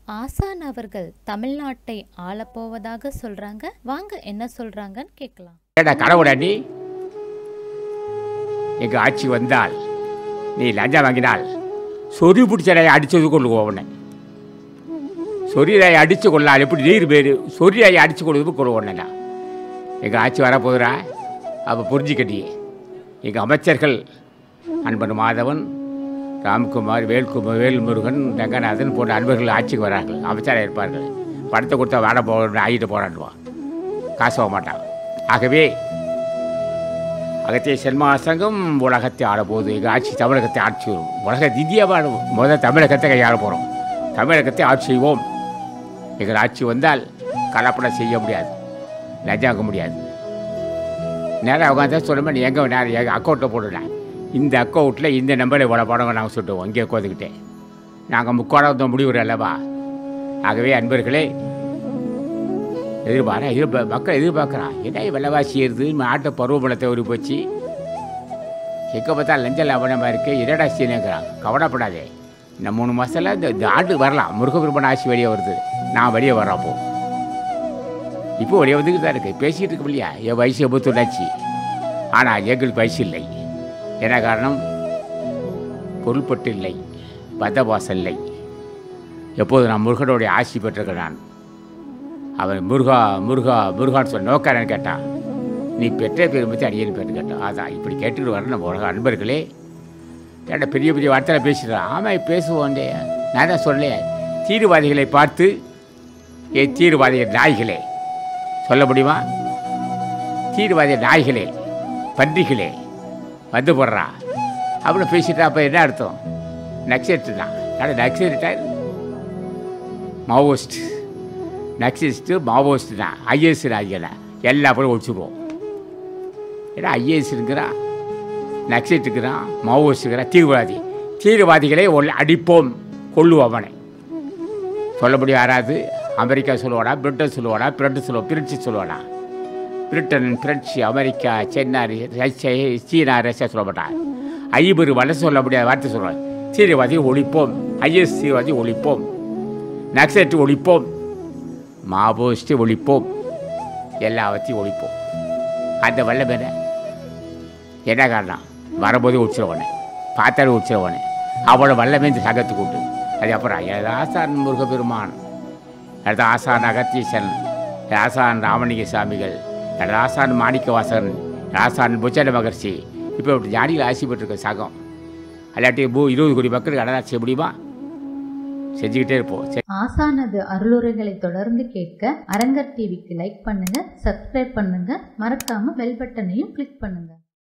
ஆசான் அவர்கள் தமிழ்நாட்டை ஆளப்போவதாக சொல்றாங்க வாங்க என்ன சொல்றாங்கன்னு கேட்கலாம் ஏடா கடவுடா நீ எங்க ஆட்சி வந்தால் நீ லஞ்சம் வாங்கினால் சொறி பிடிச்சடையை அடிச்சது கொள்ளுவோம் உன்னை சொரியாயை அடித்து கொள்ளலாம் எப்படி நீர் பேர் சொரியாயை அடித்து கொள்வது கொள்ளுவோண்ணா எங்கள் ஆட்சி வரப்போகிறா அப்போ புரிஞ்சுக்கட்டி எங்கள் அமைச்சர்கள் அன்பன் மாதவன் ராம்குமார் வேல்குமார் வேல்முருகன் ரங்கநாதன் போன்ற அன்பர்கள் ஆட்சிக்கு வரார்கள் அமைச்சராக இருப்பார்கள் படத்தை கொடுத்தா வாட போகணும் ஆகிட்டு போராடுவான் காசு போக மாட்டான் ஆகவே அகத்திய சென்மாசங்கம் உலகத்தை ஆளப்போகுது எங்கள் ஆட்சி தமிழகத்தை ஆட்சி வரும் உலக இந்தியாவை முதல் தமிழகத்தை கையாள போகிறோம் தமிழகத்தை ஆட்சி செய்வோம் எங்கள் ஆட்சி வந்தால் கலப்படம் செய்ய முடியாது லஜாக்க முடியாது நேராக உட்காந்து சொல்லுமா நீ எங்கே நேரம் எங்கள் அக்கௌண்ட்டில் போட்டுட்டேன் இந்த அக்கௌண்ட்டில் இந்த நம்பரில் இவ்வளோ படம் நாங்கள் சொல்லிட்டுவோம் இங்கே உட்காந்துக்கிட்டே நாங்கள் முக்கோணம் முடிவு அல்லவா ஆகவே அன்பர்களே எதிர்பார்க்க எதிர்பார்க்க மக்கள் எதிர்பார்க்குறான் என்ன விலைவாசி ஏறுது நாட்டு பருவமழத்தை ஒரு போச்சு எங்கே பார்த்தா லஞ்ச லாபனமாக இருக்கு என்னடா சீனுங்கிறான் கவலைப்படாதே இந்த மூணு மாதத்தில் இந்த இந்த ஆண்டு வரலாம் முருகபெருமன் ஆட்சி வெளியே வருது நான் வெளியே வர்றேன் அப்போ இப்போ வெளியே வந்துக்கிட்டு தான் இருக்கு பேசிக்கிட்டு இருக்கு இல்லையா என் வயசு எண்பத்தொன்னாச்சு ஆனால் எங்களுக்கு வயசு இல்லை என்ன காரணம் பொருள்பட்டு இல்லை பந்தபாசம் இல்லை எப்போது நான் முருகனுடைய ஆட்சி பெற்றிருக்கேன் நான் அவன் முருகா முருகா முருகான்னு சொன்ன நோக்காரன்னு கேட்டான் நீ பெற்ற பேர் பற்றி அடியேன்னு பேர் கேட்டான் அதான் இப்படி கேட்டுட்டு வர நம்ம உலக அன்பர்களே ஏன்டா பெரிய பெரிய வார்த்தையில் பேசிடுறான் ஆமாம் பேசுவோண்டே நான் தான் சொல்லேன் தீவிரவாதிகளை பார்த்து ஏ தீவிரவாதிகள் நாய்களே சொல்ல முடியுமா தீவிரவாதி நாய்களே பன்றிகளே வந்து போடுறா அப்படின்னு பேசிட்டா அப்போ என்ன அர்த்தம் நக்சலைட்டு தான் ஏன்னா நக்சலைட்டா மாவோயிஸ்ட் நக்சலிஸ்ட்டு மாவோயிஸ்ட் தான் ஐஏஎஸ் நாய்களை எல்லா பேரும் ஒழிச்சுடுவோம் ஏன்னா ஐஏஎஸ்ங்கிறான் நக்சலைட்டுக்கிறான் மாவோயிஸ்ட்டுக்கிறான் தீவிரவாதி தீவிரவாதிகளை ஒல் அடிப்போம் கொள்ளுவோம் அவனை சொல்ல முடியும் யாராவது அமெரிக்கா சொல்லுவானா பிரிட்டன் சொல்லுவானா பிரிட்டன் சொல்லுவோம் பிரிட்சி சொல்லுவானா பிரிட்டன் பிரெஞ்சு அமெரிக்கா சென்னா ரஷ்யா சீனா ரஷ்யா சொல்ல மாட்டான் ஐபர் வளர்ச்சி சொல்ல முடியாத வார்த்தை சொல்லுவாங்க தீவிரவாதி ஒழிப்போம் ஐஎஸ் தீவிரவாதி ஒழிப்போம் நக்சலைட்டு ஒழிப்போம் மாவோயிஸ்ட்டு ஒழிப்போம் எல்லாவற்றையும் ஒழிப்போம் அந்த வல்லம் என்ன என்ன காரணம் வரும்போதே உடிச்சிருவனே பார்த்தாலும் உடிச்சிருவனே அவ்வளோ வல்லமே இந்த சங்கத்துக்கு உண்டு அது அப்புறம் எனது ஆசான் முருகப்பெருமான் எனது ஆசான் அகத்தீசன் எனது ஆசான் ராமலிங்க சாமிகள் எனது ஆசான் மாணிக்கவாசன் எனது ஆசான் புச்சன மகர்ஷி இப்போ இப்படி ஞானிகள் ஆசி பெற்றிருக்க சகம் அல்லாட்டி பூ இருபது கோடி மக்களுக்கு அடதான் செய்ய முடியுமா செஞ்சுக்கிட்டே இருப்போம் சரி ஆசானது அருளுரைகளை தொடர்ந்து கேட்க அரங்கர் டிவிக்கு லைக் பண்ணுங்க சப்ஸ்கிரைப் பண்ணுங்க மறக்காம பெல் பட்டனையும் கிளிக் பண்ணுங்க